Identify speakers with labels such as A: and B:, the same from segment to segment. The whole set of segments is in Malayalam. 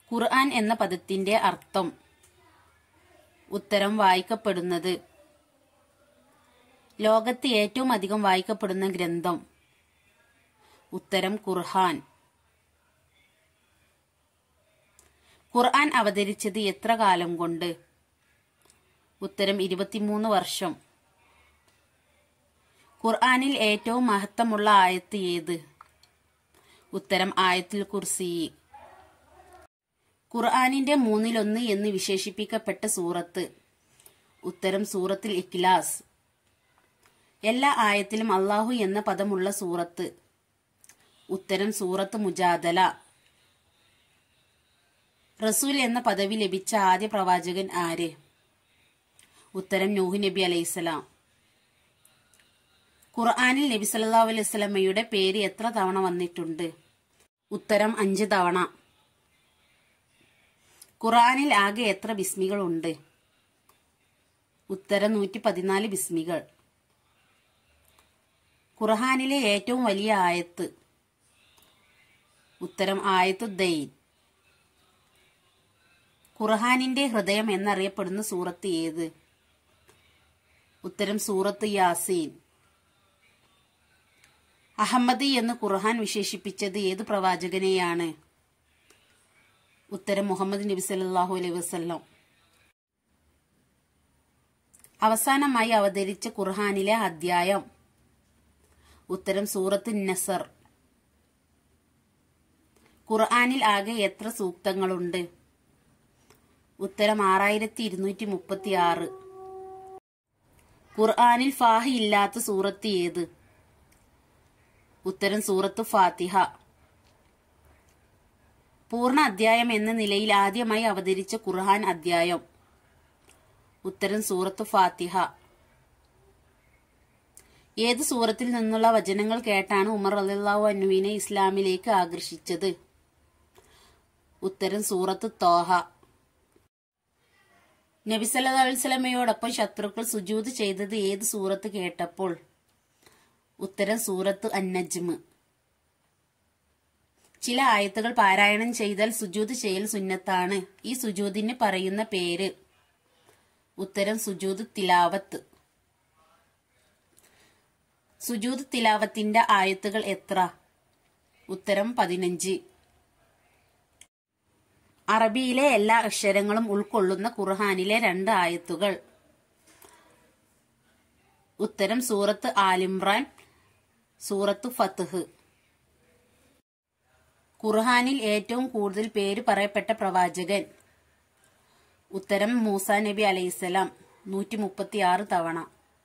A: ഖുർആൻ എന്ന പദത്തിന്റെ അർത്ഥം ഉത്തരം വായിക്കപ്പെടുന്നത് ലോകത്ത് ഏറ്റവും അധികം വായിക്കപ്പെടുന്ന ഗ്രന്ഥം ഉത്തരം ഖുർഹാൻ ഖുർആൻ അവതരിച്ചത് എത്ര കാലം കൊണ്ട് ഉത്തരം ഇരുപത്തിമൂന്ന് വർഷം ഖുർആനിൽ ഏറ്റവും മഹത്വമുള്ള ആയത്ത് ഏത് ഉത്തരം ആയത്തുൽ കുർസി ഖുർആനിന്റെ മൂന്നിലൊന്ന് എന്ന് വിശേഷിപ്പിക്കപ്പെട്ട സൂറത്ത് ഉത്തരം സൂറത്തിൽ ഇഖ്ലാസ് എല്ലാ ആയത്തിലും അള്ളാഹു എന്ന പദമുള്ള സൂറത്ത് ഉത്തരം സൂറത്ത് മുജാദല റസൂൽ എന്ന പദവി ലഭിച്ച ആദ്യ പ്രവാചകൻ ആര് ഉത്തരം നൂഹ് നബി അലൈഹിസ്സലാം ഖുർആനിൽ നബി സല്ലല്ലാഹു അലൈഹി വസല്ലമയുടെ പേര് എത്ര തവണ വന്നിട്ടുണ്ട് ഉത്തരം അഞ്ച് തവണ ഖുർആനിൽ ആകെ എത്ര ബിസ്മികളുണ്ട് ഉത്തരം നൂറ്റി പതിനാല് ബിസ്മികൾ ഖുർഹാനിലെ ഏറ്റവും വലിയ ആയത്ത് ഉത്തരം ആയത്തു ദൈൻ ഖുർഹാനിന്റെ ഹൃദയം എന്നറിയപ്പെടുന്ന സൂറത്ത് ഏത് ഉത്തരം സൂറത്ത് യാസീൻ അഹമ്മദി എന്ന് ഖുർഹാൻ വിശേഷിപ്പിച്ചത് ഏത് പ്രവാചകനെയാണ് ഉത്തരം മുഹമ്മദ് നബി സല്ലല്ലാഹു അലൈഹി വസല്ലം അവസാനമായി അവതരിച്ച ഖുർഹാനിലെ അധ്യായം ഉത്തരം സൂറത്ത് നസർ ഖുർആനിൽ ആകെ എത്ര സൂക്തങ്ങളുണ്ട് ഉത്തരം ആറായിരത്തി ഇരുന്നൂറ്റി മുപ്പത്തി ആറ് ഖുർആനിൽ ഫാഹി ഇല്ലാത്ത സൂറത്ത് ഏത് ഉത്തരം സൂറത്ത് ഫാത്തിഹ പൂർണ്ണ അധ്യായം എന്ന നിലയിൽ ആദ്യമായി അവതരിച്ച ഖുർആൻ അധ്യായം ഉത്തരം സൂറത്ത് ഫാത്തിഹ ഏത് സൂറത്തിൽ നിന്നുള്ള വചനങ്ങൾ കേട്ടാണ് ഉമർ അള്ളാഹു അനുവിനെ ഇസ്ലാമിലേക്ക് ആകർഷിച്ചത് ഉത്തരം സൂറത്ത് തോഹ നബി സല്ലല്ലാഹു അലൈഹി വസല്ലമയോടൊപ്പം ശത്രുക്കൾ സുജൂദ് ചെയ്തത് ഏത് സൂറത്ത് കേട്ടപ്പോൾ ഉത്തരം സൂറത്ത് അന്നജ്മ് ചില ആയത്തുകൾ പാരായണം ചെയ്താൽ സുജൂദ് ചെയ്യൽ സുന്നത്താണ് ഈ സുജൂദിന് പറയുന്ന പേര് ഉത്തരം സുജൂദ് തിലാവത്ത് സുജൂദ് തിലാവത്തിന്റെ ആയത്തുകൾ എത്ര ഉത്തരം പതിനഞ്ച് അറബിയിലെ എല്ലാ അക്ഷരങ്ങളും ഉൾക്കൊള്ളുന്ന ഖുർഹാനിലെ രണ്ട് ആയത്തുകൾ ഉത്തരം സൂറത്ത് ആലിമ്രാൻ സൂറത്ത് ഫത്ത്ഹ് ഖുർഹാനിൽ ഏറ്റവും കൂടുതൽ പേര് പറയപ്പെട്ട പ്രവാചകൻ ഉത്തരം മൂസ നബി അലൈഹിസ്സലാം നൂറ്റി മുപ്പത്തി ആറ് തവണ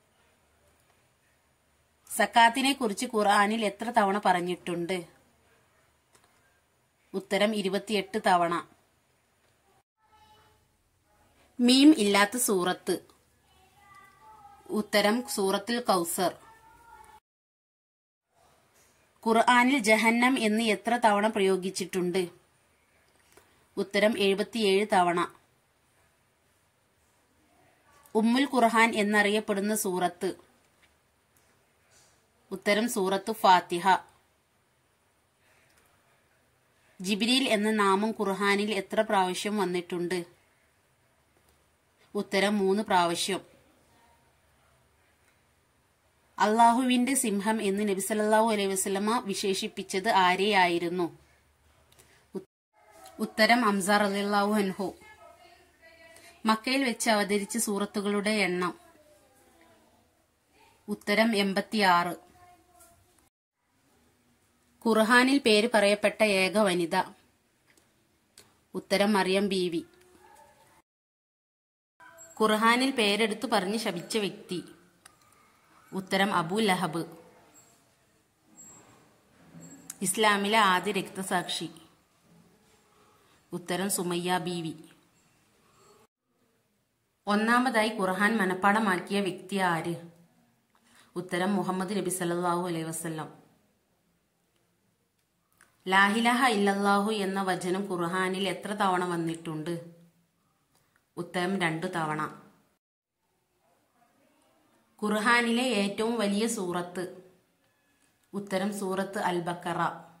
A: സക്കാത്തിനെ കുറിച്ച് ഖുർആനിൽ എത്ര തവണ പറഞ്ഞിട്ടുണ്ട് ഉത്തരം ഇരുപത്തിയെട്ട് തവണ മീം ഇല്ലാത്ത സൂറത്ത് ഉത്തരം സൂറത്തിൽ കൗസർ ഖുർആനിൽ ജഹന്നം എന്ന് എത്ര തവണ പ്രയോഗിച്ചിട്ടുണ്ട് ഉത്തരം എഴുപത്തിയേഴ് തവണ ഉമ്മുൽ ഖുർഹാൻ എന്നറിയപ്പെടുന്ന സൂറത്ത് ഉത്തരം സൂറത്ത് ഫാത്തിഹ ജിബിരിൽ എന്ന നാമം ഖുർഹാനിൽ എത്ര പ്രാവശ്യം വന്നിട്ടുണ്ട് ഉത്തരം മൂന്ന് പ്രാവശ്യം അള്ളാഹുവിന്റെ സിംഹം എന്ന് നബി സല്ലല്ലാഹു അലൈഹി വസല്ലമ വിശേഷിപ്പിച്ചത് ആരെയായിരുന്നു ഉത്തരം അംസാർ അലിള്ളാഹു അൻഹു മക്കയിൽ വെച്ച് അവതരിച്ച സൂറത്തുകളുടെ എണ്ണം ഉത്തരം എൺപത്തിയാറ് ഖുർഹാനിൽ പേര് പറയപ്പെട്ട ഏക വനിത ഉത്തരം മറിയം ബീവി ഖുർഹാനിൽ പേരെടുത്തു പറഞ്ഞ് ശപിച്ച വ്യക്തി ഉത്തരം അബു ലഹബ് ഇസ്ലാമിലെ ആദ്യ രക്തസാക്ഷി ഉത്തരം സുമയ്യ ബീവി ഒന്നാമതായി ഖുർഹാൻ മനപ്പാടമാക്കിയ വ്യക്തി ആര് ഉത്തരം മുഹമ്മദ് നബി സല്ലല്ലാഹു അലൈഹി വസല്ലം ലാഹിലഹ ഇല്ലല്ലാഹു എന്ന വചനം ഖുർഹാനിൽ എത്ര തവണ വന്നിട്ടുണ്ട് ഉത്തരം രണ്ടു തവണ ഖുർഹാനിലെ ഏറ്റവും വലിയ സൂറത്ത് ഉത്തരം സൂറത്ത് അൽ ബക്കറ